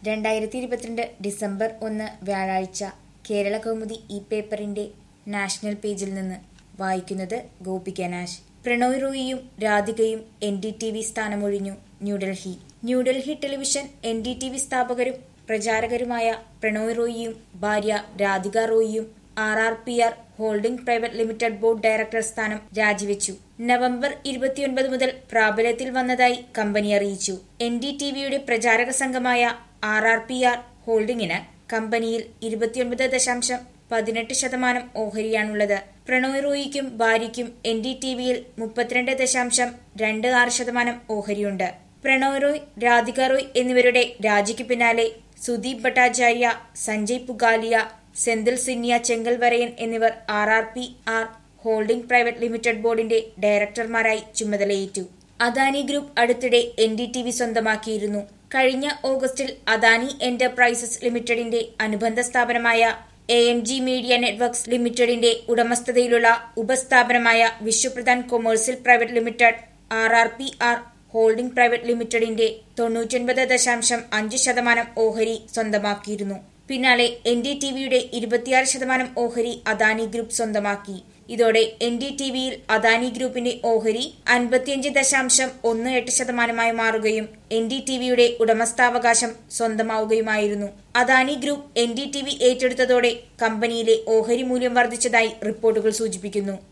രണ്ടായിരത്തി ഇരുപത്തിരണ്ട് ഡിസംബർ ഒന്ന് വ്യാഴാഴ്ച കേരള കൗമുദി ഈ പേപ്പറിന്റെ നാഷണൽ പേജിൽ നിന്ന് വായിക്കുന്നത് Gopika Nash Prannoy റോയിയും രാധികയും N D T V സ്ഥാനമൊഴിഞ്ഞു New Delhi New Delhi television N D T V സ്ഥാപകരും പ്രചാരകരുമായ Prannoy റോയിയും ഭാര്യ Radhika റോയിയും R R P R holding private limited board director സ്ഥാനം രാജിവെച്ചു നവംബർ ഇരുപത്തിയൊൻപത് മുതൽ പ്രാബല്യത്തിൽ വന്നതായി കമ്പനി അറിയിച്ചു എൻ ഡി ടി വിയുടെ പ്രചാരക സംഘമായ ആർ ആർ പി ആർ ഹോൾഡിംഗിന് കമ്പനിയിൽ ഇരുപത്തിയൊൻപത് ദശാംശം പതിനെട്ട് ശതമാനം ഓഹരിയാണുള്ളത് പ്രണോയ് റോയിക്കും ഭാര്യയ്ക്കും എൻ ഡി ടി വിയിൽ മുപ്പത്തിരണ്ട് ദശാംശം രണ്ട് ആറ് ശതമാനം ഓഹരിയുണ്ട് പ്രണോയ് റോയ് രാധിക റോയ് എന്നിവരുടെ രാജിക്ക് പിന്നാലെ സുദീപ് ഭട്ടാചാര്യ സഞ്ജയ് പുഗാലിയ സെന്തിൽ സിന്യ ചെങ്കൽവരയൻ എന്നിവർ R R P R holding private limited ബോർഡിന്റെ ഡയറക്ടർമാരായി ചുമതലയേറ്റു അദാനി ഗ്രൂപ്പ് അടുത്തിടെ എൻ ഡി ടി വി സ്വന്തമാക്കിയിരുന്നു കഴിഞ്ഞ ഓഗസ്റ്റിൽ അദാനി എന്റർപ്രൈസസ് ലിമിറ്റഡിന്റെ അനുബന്ധ സ്ഥാപനമായ A M G media networks ലിമിറ്റഡിന്റെ ഉടമസ്ഥതയിലുള്ള ഉപസ്ഥാപനമായ Vishvapradhan commercial private limited R R P R holding private ലിമിറ്റഡിന്റെ തൊണ്ണൂറ്റൊൻപത് ദശാംശം അഞ്ച് ശതമാനം ഓഹരി സ്വന്തമാക്കിയിരുന്നു പിന്നാലെ എൻ ഡി ടി വിയുടെ ഇരുപത്തിയാറ് ശതമാനം ഓഹരി അദാനി ഗ്രൂപ്പ് സ്വന്തമാക്കി ഇതോടെ എൻ ഡി ടി വിയിൽ അദാനി ഗ്രൂപ്പിന്റെ ഓഹരി അൻപത്തിയഞ്ച് ദശാംശം ഒന്ന് എട്ട് ശതമാനമായി മാറുകയും എൻ ഡി ടി വിയുടെ ഉടമസ്ഥാവകാശം സ്വന്തമാവുകയുമായിരുന്നു Adani group N D T V ഏറ്റെടുത്തതോടെ കമ്പനിയിലെ ഓഹരി മൂല്യം വർദ്ധിച്ചതായി റിപ്പോർട്ടുകൾ സൂചിപ്പിക്കുന്നു